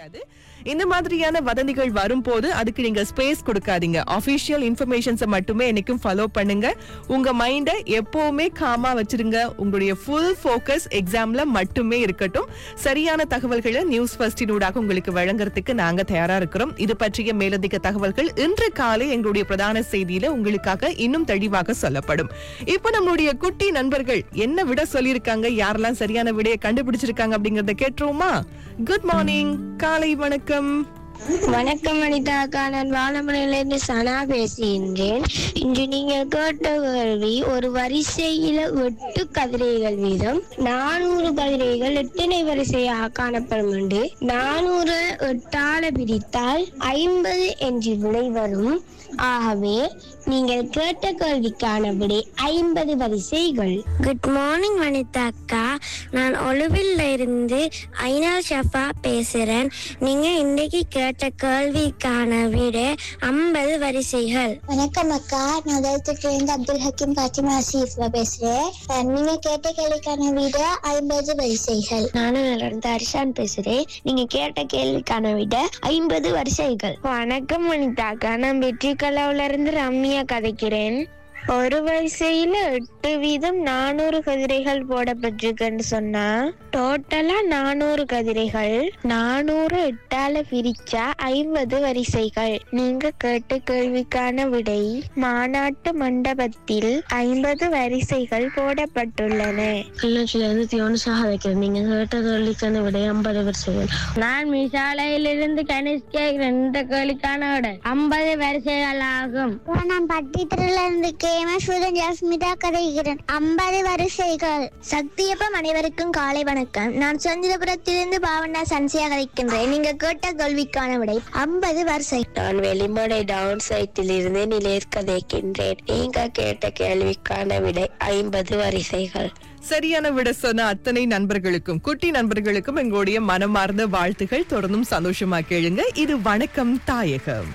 கிடையாது இந்த மாதிரியான வதந்திகள் வரும்போது அதுக்கு நீங்க ஸ்பேஸ் கொடுக்காதீங்க அபிஷியல் இன்ஃபர்மேஷன்ஸை மட்டுமே என்னைக்கும் ஃபாலோ பண்ணுங்க உங்க மைண்டை எப்பவுமே காமா வச்சிருங்க உங்களுடைய ஃபுல் ஃபோக்கஸ் எக்ஸாம்ல மட்டுமே இருக்கட்டும் சரியான தகவல்களை நியூஸ் ஃபர்ஸ்டினூடாக உங்களுக்கு வழங்குறதுக்கு நாங்க தயாரா இருக்கிறோம் இது பற்றிய மேலதிக தகவல்கள் இன்று காலை எங்களுடைய பிரதான செய்தியில உங்களுக்காக இன்னும் தெளிவாக சொல்லப்படும் இப்போ நம்மளுடைய குட்டி நண்பர்கள் என்ன விட சொல்லியிருக்காங்க யாரெல்லாம் சரியான விடையை கண்டுபிடிச்சிருக்காங்க அப்படிங்கறத கேட்டுருவோமா குட் மார்னிங் காலை வணக்கம் வணக்கம் அனிதா அக்கா நான் வாழமலையிலிருந்து சனா பேசுகின்றேன் இன்று நீங்கள் கேட்ட கேள்வி ஒரு வரிசையில எட்டு கதிரைகள் வீதம் நானூறு கதிரைகள் எத்தனை வரிசையாக காணப்படும் என்று நானூறு எட்டால பிரித்தால் ஐம்பது என்று விடை வரும் ஆகவே நீங்கள் கேட்ட கேள்விக்கான விடை ஐம்பது வரிசைகள் குட் மார்னிங் வனிதா அக்கா நான் ஒலுவில் இருந்து ஐநாள் ஷஃபா பேசுறேன் நீங்க இன்னைக்கு கேட்ட கேள்விக்கான விட ஐம்பது வரிசைகள் வணக்கம் அக்கா நான் தளத்துலேருந்து அப்துல் ஹக்கீம் பாத்திமா ஆசிஃப்ல பேசுறேன் அஹ் நீங்க கேட்ட கேள்விக்கான வீடு ஐம்பது வரிசைகள் நானும் இருந்து ஹர்ஷான் பேசுறேன் நீங்க கேட்ட கேள்விக்கான விட ஐம்பது வரிசைகள் வணக்கம் வனிதா அக்கா நான் வெற்றி கலாவுல இருந்து ரம்யா கதைக்கிறேன் ஒரு வரிசையில எட்டு வீதம் நானூறு கதிரைகள் போடப்பட்டிருக்குன்னு சொன்னா டோட்டலா நானூறு கதிரைகள் நானூறு எட்டால பிரிச்சா ஐம்பது வரிசைகள் நீங்க கேட்ட கேள்விக்கான விடை மாநாட்டு மண்டபத்தில் ஐம்பது வரிசைகள் போடப்பட்டுள்ளன கிளிநொச்சியில இருந்து தியோனுசாக வைக்கிறேன் நீங்க கேட்ட கேள்விக்கான விட ஐம்பது வரிசைகள் நான் மிசாலையிலிருந்து கணேஷ் கேட்கிறேன் இந்த கேள்விக்கான விட ஐம்பது வரிசைகள் ஆகும் நான் பட்டித்திரில இருந்து கேம சூதன் ஜாஸ்மிதா கதைகிறேன் ஐம்பது வரிசைகள் சக்தியப்பம் அனைவருக்கும் காலை வணக்கம் நான் சுதந்திரபுரத்திலிருந்து பாவண்ணா சன்சியா கதைக்கின்றேன் நீங்க கேட்ட கேள்விக்கான விடை ஐம்பது வரிசை நான் வெளிமடை டவுன் சைட்டில் இருந்து நிலேர் கதைக்கின்றேன் நீங்க கேட்ட கேள்விக்கான விடை ஐம்பது வரிசைகள் சரியான விட சொன்ன அத்தனை நண்பர்களுக்கும் குட்டி நண்பர்களுக்கும் எங்களுடைய மனமார்ந்த வாழ்த்துகள் தொடர்ந்தும் சந்தோஷமா கேளுங்க இது வணக்கம் தாயகம்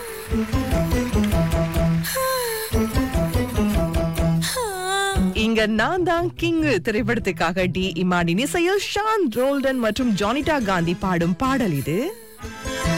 இங்க நான் தான் கிங் திரைப்படத்துக்காக டி இமானின் இசையில் ஷான் ரோல்டன் மற்றும் ஜானிட்டா காந்தி பாடும் பாடல் இது